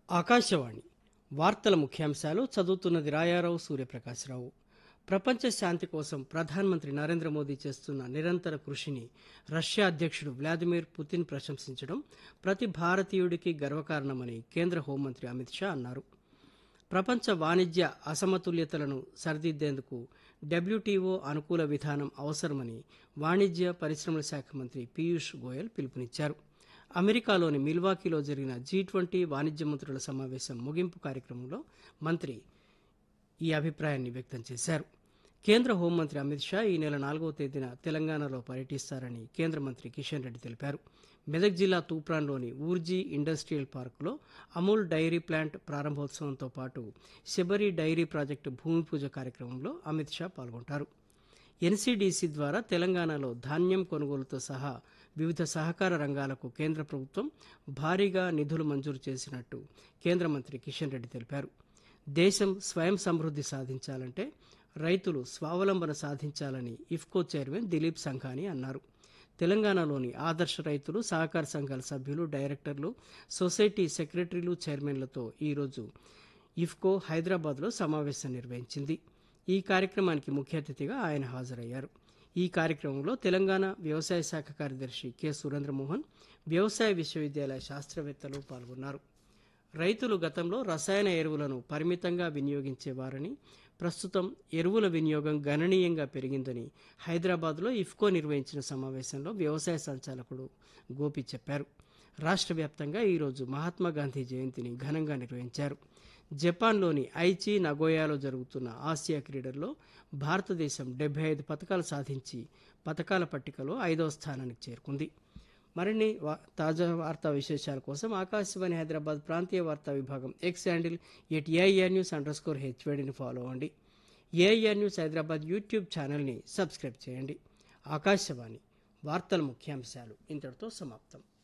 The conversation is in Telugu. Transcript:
ఆకాశవాణి వార్తల ముఖ్యాంశాలు చదువుతున్నది రాయారావు సూర్యప్రకాశ్రావు ప్రపంచ శాంతి కోసం ప్రధానమంత్రి నరేంద్ర మోదీ చేస్తున్న నిరంతర కృషిని రష్యా అధ్యక్షుడు వ్లాదిమిర్ పుతిన్ ప్రశంసించడం ప్రతి భారతీయుడికి గర్వకారణమని కేంద్ర హోంమంత్రి అమిత్ షా అన్నారు ప్రపంచ వాణిజ్య అసమతుల్యతలను సరిదిద్దేందుకు డబ్ల్యూటీఓ అనుకూల విధానం అవసరమని వాణిజ్య పరిశ్రమల శాఖ మంత్రి పీయూష్ గోయల్ పిలుపునిచ్చారు అమెరికాలోని మిల్వాకీలో జరిగిన జీ ట్వంటీ వాణిజ్య మంత్రుల సమావేశం ముగింపు కార్యక్రమంలో మంత్రి ఈ అభిప్రాయాన్ని వ్యక్తం చేశారు కేంద్ర హోంమంత్రి అమిత్ షా ఈ నెల నాలుగవ తేదీన తెలంగాణలో పర్యటిస్తారని కేంద్ర మంత్రి కిషన్ రెడ్డి తెలిపారు మెదక్ జిల్లా తూప్రాన్లోని ఊర్జీ ఇండస్ట్రియల్ పార్కులో అమూల్ డైరీ ప్లాంట్ ప్రారంభోత్సవంతో పాటు శబరి డైరీ ప్రాజెక్టు భూమి పూజ కార్యక్రమంలో అమిత్ షా పాల్గొంటారు ఎన్సీడీసీ ద్వారా తెలంగాణలో ధాన్యం కొనుగోలుతో సహా వివిధ సహకార రంగాలకు కేంద్ర ప్రభుత్వం భారీగా నిధులు మంజూరు చేసినట్టు కేంద్ర మంత్రి కిషన్ రెడ్డి తెలిపారు దేశం స్వయం సమృద్ధి సాధించాలంటే రైతులు స్వావలంబన సాధించాలని ఇఫ్కో చైర్మన్ దిలీప్ సంఘాని అన్నారు తెలంగాణలోని ఆదర్శ రైతులు సహకార సంఘాల సభ్యులు డైరెక్టర్లు సొసైటీ సెక్రటరీలు చైర్మన్లతో ఈరోజు ఇఫ్కో హైదరాబాద్లో సమావేశం నిర్వహించింది ఈ కార్యక్రమానికి ముఖ్య అతిథిగా ఆయన హాజరయ్యారు ఈ కార్యక్రమంలో తెలంగాణ వ్యవసాయ శాఖ కార్యదర్శి కె సురేంద్రమోహన్ వ్యవసాయ విశ్వవిద్యాలయ శాస్త్రవేత్తలు పాల్గొన్నారు రైతులు గతంలో రసాయన ఎరువులను పరిమితంగా వినియోగించేవారని ప్రస్తుతం ఎరువుల వినియోగం గణనీయంగా పెరిగిందని హైదరాబాద్లో ఇఫ్కో నిర్వహించిన సమావేశంలో వ్యవసాయ సంచాలకుడు గోపి చెప్పారు రాష్ట్ర వ్యాప్తంగా ఈరోజు మహాత్మా గాంధీ జయంతిని ఘనంగా నిర్వహించారు జపాన్లోని ఐచి నగోయాలో జరుగుతున్న ఆసియా క్రీడల్లో భారతదేశం డెబ్బై ఐదు పథకాలు సాధించి పథకాల పట్టికలో ఐదవ స్థానానికి చేరుకుంది మరిన్ని వా- తాజా వార్తా విశేషాల కోసం ఆకాశవాణి హైదరాబాద్ ప్రాంతీయ వార్తా విభాగం X handle at AIR news under score హెచ్వేడిని ఫాలో అవ్వండి ఏఐఆర్ న్యూస్ హైదరాబాద్ యూట్యూబ్ ఛానల్ని సబ్స్క్రైబ్ చేయండి ఆకాశవాణి వార్తల ముఖ్యాంశాలు ఇంతటితో సమాప్తం